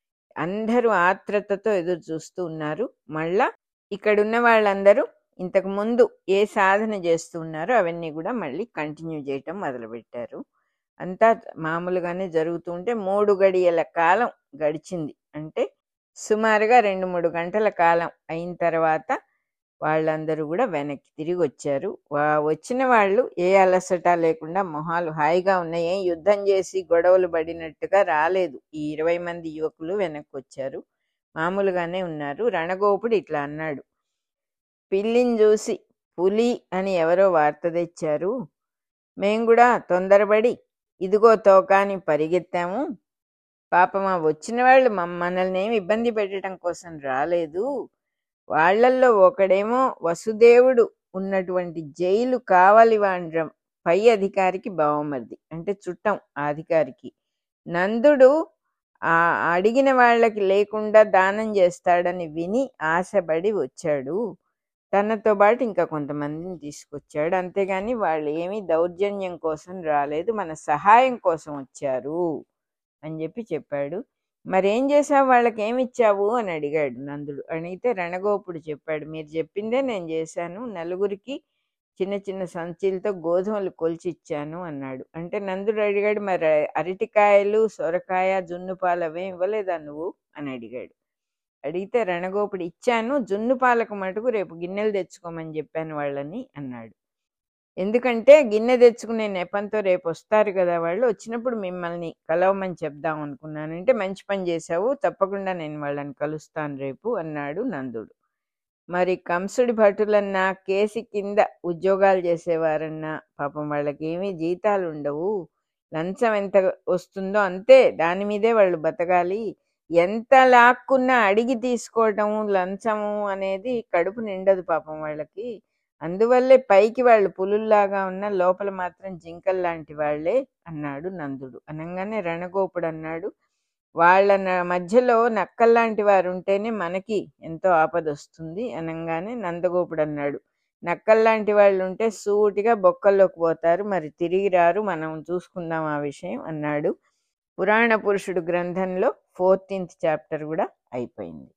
అందరూ ఆత్రతతో ఎదురు చూస్తూ ఉన్నారు మళ్ళా ఇక్కడున్న వాళ్ళందరూ ఇంతకు ముందు ఏ సాధన చేస్తూ ఉన్నారో అవన్నీ కూడా మళ్ళీ కంటిన్యూ చేయటం మొదలుపెట్టారు అంతా మామూలుగానే జరుగుతూ ఉంటే మూడు గడియల కాలం గడిచింది అంటే సుమారుగా రెండు మూడు గంటల కాలం అయిన తర్వాత వాళ్ళందరూ కూడా వెనక్కి తిరిగి వచ్చారు వా- వచ్చిన వాళ్ళు ఏ అలసట లేకుండా మొహాలు హాయిగా ఉన్నాయి ఏం యుద్ధం చేసి గొడవలు పడినట్టుగా రాలేదు ఈ ఇరవై మంది యువకులు వెనక్కి వచ్చారు మామూలుగానే ఉన్నారు రణగోపుడు ఇట్లా అన్నాడు పిల్లిని చూసి పులి అని ఎవరో వార్త తెచ్చారు మేం కూడా తొందరపడి ఇదిగో తోక అని పరిగెత్తాము పాపం ఆ వచ్చిన వాళ్ళు మమ్- మనల్ని ఏమి ఇబ్బంది పెట్టడం కోసం రాలేదు వాళ్ళల్లో ఒకడేమో వసుదేవుడు ఉన్నటువంటి జైలు కావాలి వాండ్రం పై అధికారికి బావమరిది అంటే చుట్టం ఆ అధికారికి నందుడు ఆ అడిగిన వాళ్ళకి లేకుండా దానం చేస్తాడని విని ఆశపడి వచ్చాడు తనతో పాటు ఇంకా కొంతమందిని తీసుకొచ్చాడు అంతేగాని వాళ్ళు ఏమీ దౌర్జన్యం కోసం రాలేదు మన సహాయం కోసం వచ్చారు అని చెప్పి చెప్పాడు మరేం చేసావు వాళ్ళకి ఏమి ఇచ్చావు అని అడిగాడు నందుడు అడిగితే రణగోపుడు చెప్పాడు మీరు చెప్పిందే నేను చేశాను నలుగురికి చిన్న చిన్న సంచులతో గోధుమలు కొలిచి ఇచ్చాను అన్నాడు అంటే నందుడు అడిగాడు మరి అరటికాయలు సొరకాయ జున్ను పాలు అవేం ఇవ్వలేదా నువ్వు అని అడిగాడు అడిగితే రణగోపుడు ఇచ్చాను జున్ను పాలకు మటుకు రేపు గిన్నెలు తెచ్చుకోమని చెప్పాను వాళ్ళని అన్నాడు ఎందుకంటే గిన్నె తెచ్చుకునే నెపంతో రేపు వస్తారు కదా వాళ్ళు వచ్చినప్పుడు మిమ్మల్ని కలవమని చెప్దాం అనుకున్నాను అంటే మంచి పని చేశావు తప్పకుండా నేను వాళ్ళని కలుస్తాను రేపు అన్నాడు నందుడు మరి కంసుడి భటులన్నా కేసి కింద ఉద్యోగాలు చేసేవారన్నా పాపం వాళ్ళకి ఏమీ జీతాలు ఉండవు లంచం ఎంత వస్తుందో అంతే దాని మీదే వాళ్ళు బతకాలి ఎంత లాక్కున్నా అడిగి తీసుకోవటము లంచము అనేది కడుపు నిండదు పాపం వాళ్ళకి అందువల్లే పైకి వాళ్ళు పులుల్లాగా ఉన్న లోపల మాత్రం జింకల్ లాంటి వాళ్ళే అన్నాడు నందుడు అనగానే రణగోపుడు అన్నాడు వాళ్ళ న- మధ్యలో నక్కల్లాంటి వారు ఉంటేనే మనకి ఎంతో ఆపద వస్తుంది అనగానే నందగోపుడు అన్నాడు నక్కల్లాంటి వాళ్ళు ఉంటే సూటిగా బొక్కల్లోకి పోతారు మరి తిరిగి రారు మనం చూసుకుందాం ఆ విషయం అన్నాడు పురాణ పురుషుడు గ్రంథంలో ఫోర్టీన్త్ చాప్టర్ కూడా అయిపోయింది